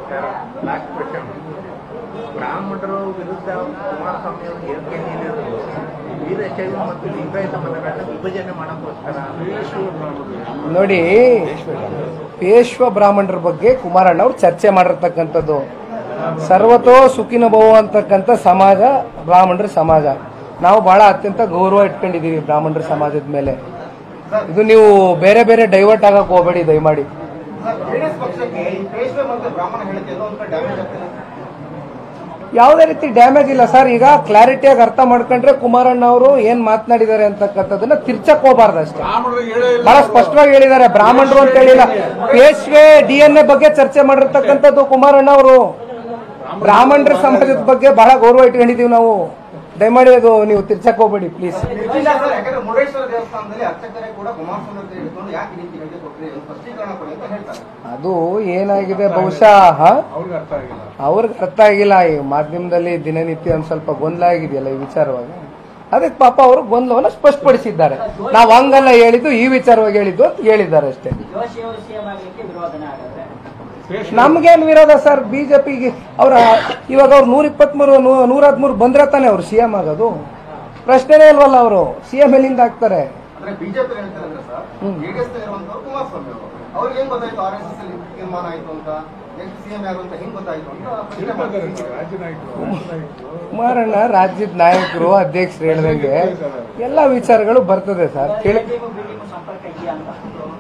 Last question ಬ್ರಾಹ್ಮಣರು ವಿರುದ್ಧ ಕುಮಾರಸ್ವಾಮಿ ಅವರು ಹೇಳಿಕೆ ನೀಡಿರೋದು ವೀರಶೈವ ಮತ್ತು ಲಿಂಗಾಯತ ಮತಗಳನ್ನ ವಿಭಜನೆ ಮಾಡೋಕ್ಕೋಸ್ಕರ ನೋಡಿ ಪೇಶ್ವ ಬ್ರಾಹ್ಮಣರ ಬಗ್ಗೆ ಕುಮಾರಣ್ಣ ಅವ್ರು ಚರ್ಚೆ ಮಾಡಿರ್ತಕ್ಕಂಥದ್ದು ಸರ್ವತೋ ಸುಖಿನ ಭವ ಅಂತಕ್ಕಂಥ ಸಮಾಜ ಬ್ರಾಹ್ಮಣರ ಸಮಾಜ ನಾವು ಬಹಳ ಅತ್ಯಂತ ಗೌರವ ಇಟ್ಕೊಂಡಿದೀವಿ ಬ್ರಾಹ್ಮಣರ ಸಮಾಜದ ಮೇಲೆ ಇದು ನೀವು ಬೇರೆ ಬೇರೆ ಡೈವರ್ಟ್ ಆಗಕ್ ಹೋಗಬೇಡಿ ದಯಮಾಡಿ ಜೆಡಿಎಸ್ ಪಕ್ಷಕ್ಕೆ ಈ ಪೇಶ್ವೆ ಮತ್ತು ಬ್ರಾಹ್ಮಣ ಹೇಳಿಕೆ ಎಲ್ಲೋ ಒಂದ್ ಕಡೆ ಡ್ಯಾಮೇಜ್ ಆಗ್ತದೆ ಯಾವುದೇ ರೀತಿ ಡ್ಯಾಮೇಜ್ ಇಲ್ಲ ಸರ್ ಈಗ ಕ್ಲಾರಿಟಿಯಾಗಿ ಅರ್ಥ ಮಾಡ್ಕೊಂಡ್ರೆ ಕುಮಾರಣ್ಣ ಅವರು ಏನ್ ಮಾತನಾಡಿದ್ದಾರೆ ಅಂತಕ್ಕಂಥದ್ದನ್ನ ತಿರ್ಚಕ್ ಹೋಗಬಾರ್ದು ಅಷ್ಟೇ ಬಹಳ ಸ್ಪಷ್ಟವಾಗಿ ಹೇಳಿದ್ದಾರೆ ಬ್ರಾಹ್ಮಣರು ಅಂತ ಹೇಳಿಲ್ಲ ಪೇಶ್ವೆ ಡಿ ಎನ್ ಎ ಬಗ್ಗೆ ಚರ್ಚೆ ಮಾಡಿರ್ತಕ್ಕಂಥದ್ದು ಕುಮಾರಣ್ಣ ಅವರು ಬ್ರಾಹ್ಮಣರ ಸಮಾಜದ ಬಗ್ಗೆ ಬಹಳ ಗೌರವ ಇಟ್ಕೊಂಡಿದೀವಿ ನಾವು ದಯಮಾಡಿ ಅದು ನೀವು ತಿರ್ಚಕ್ ಹೋಗ್ಬೇಡಿ ಪ್ಲೀಸ್ ಇಲ್ಲ ಸರ್ ಯಾಕಂದ್ರೆ ಮುರುಡೇಶ್ವರ ದೇವಸ್ಥಾನದಲ್ಲಿ ಅರ್ಚಕರೇ ಕೂಡ ಕುಮಾರಸ್ವಾಮಿ ಅಂತ ಹಿಡ್ಕೊಂಡು ಯಾಕೆ ಈ ರೀತಿ ಹೇಳಿಕೆ ಕೊಟ್ರಿ ಒಂದು ಸ್ಪಷ್ಟೀಕರಣ ಕೊಡಿ ಅಂತ ಹೇಳ್ತಾರೆ ಅದು ಏನಾಗಿದೆ ಬಹುಶಃ ಅವ್ರಿಗೆ ಅರ್ಥ ಆಗಿಲ್ಲ ಈ ಮಾಧ್ಯಮದಲ್ಲಿ ದಿನನಿತ್ಯ ಒಂದ್ ಸ್ವಲ್ಪ ಗೊಂದಲ ಆಗಿದೆಯಲ್ಲ ಈ ವಿಚಾರವಾಗಿ ಅದಕ್ಕೆ ಪಾಪ ಅವರು ಗೊಂದಲವನ್ನು ಸ್ಪಷ್ಟಪಡಿಸಿದ್ದಾರೆ ನಾವು ಹಂಗಲ್ಲ ಹೇಳಿದ್ದು ಈ ವಿಚಾರವಾಗಿ ಹೇಳಿದ್ದು ಅಂತ ಹೇಳಿದ್ದಾರೆ ಅಷ್ಟೇ ಜೋಶಿ ಅವರು ಸಿಎಂ ಆಗ್ಲಿಕ್ಕೆ ವಿರೋಧನೆ ಆಗುತ್ತೆ ನಮ್ಗೇನ್ ವಿರೋಧ ಸರ್ ಬಿಜೆಪಿಗೆ ಅವ್ರ ಇವಾಗ ಅವ್ರು ನೂರ ಇಪ್ಪತ್ಮೂರು ನೂರ ಹದಿಮೂರು ಬಂದ್ರೆ ತಾನೆ ಅವ್ರು ಸಿಎಂ ಆಗೋದು ಪ್ರಶ್ನೆನೇ ಇಲ್ವಲ್ಲ ಅವರು ಸಿಎಂ ಎಲ್ಲಿಂದ ಆಗ್ತಾರೆ ಅಂದ್ರೆ ಬಿಜೆಪಿ ಹೇಳ್ತಾರೆ ಅಂದ್ರೆ ಸರ್ ಜೆಡಿಎಸ್ ಇರುವಂತವ್ರು ಕುಮಾರಸ್ವಾಮಿ ಅವರು ಅವ್ರಿಗೆ ಹೆಂಗ್ ಗೊತ್ತಾಯ್ತು ಆರ್ ಎಸ್ ಎಸ್ ಅಲ್ಲಿ ತೀರ್ಮಾನ ಆಯ್ತು ಅಂತ ನೆಕ್ಸ್ಟ್ ಸಿಎಂ ಯಾರು ಅಂತ ಹೆಂಗ್ ಗೊತ್ತಾಯ್ತು ಅಂತ ಪ್ರಶ್ನೆ ಮಾಡ್ತಾರೆ. ಕುಮಾರಣ್ಣ ರಾಜ್ಯದ ನಾಯಕರು ಅಧ್ಯಕ್ಷರು ಹೇಳ್ದಂಗೆ ಎಲ್ಲಾ ವಿಚಾರಗಳು ಬರ್ತದೆ ಸರ್ ಕೇಳಿ ಟೀಮು ಬಿಟೀಮು ಸಂಪರ್ಕ ಇದೆಯಾ ಅಂತ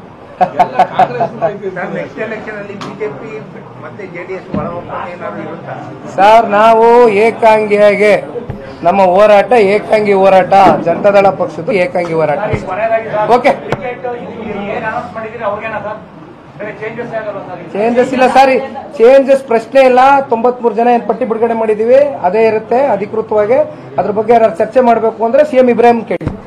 ಸರ್ ನೆಕ್ಸ್ಟ್ ಎಲೆಕ್ಷನ್ ಅಲ್ಲಿ ಬಿಜೆಪಿ ಮತ್ತೆ ಜೆಡಿಎಸ್ ಒಳ ಒಪ್ಪಂದ ಏನಾದ್ರು ಇರುತ್ತಾ ಸರ್ ನಾವು ಏಕಾಂಗಿಯಾಗೆ ನಮ್ಮ ಹೋರಾಟ ಏಕಾಂಗಿ ಹೋರಾಟ ಜನತಾದಳ ಪಕ್ಷದ್ದು ಏಕಾಂಗಿ ಹೋರಾಟ ಓಕೆ ಏನ್ ಅನೌನ್ಸ್ ಮಾಡಿದ್ರೆ ಅವ್ರಿಗೇನಾ ಸರ್ ಬೇರೆ ಚೇಂಜಸ್ ಆಗಲ್ಲ ಸರ್ ಚೇಂಜಸ್ ಇಲ್ಲ ಸಾರಿ ಚೇಂಜಸ್ ಪ್ರಶ್ನೆ ಇಲ್ಲ ತೊಂಬತ್ಮೂರು ಜನ ಏನ್ ಪಟ್ಟಿ ಬಿಡುಗಡೆ ಮಾಡಿದೀವಿ ಅದೇ ಇರುತ್ತೆ ಅಧಿಕೃತವಾಗಿ ಅದ್ರ ಬಗ್ಗೆ ಯಾರು ಚರ್ಚೆ ಮಾಡಬೇಕು ಅಂದ್ರೆ ಸಿಎಂ ಇಬ್ರಾಹಿಂ ಕೇಳಿ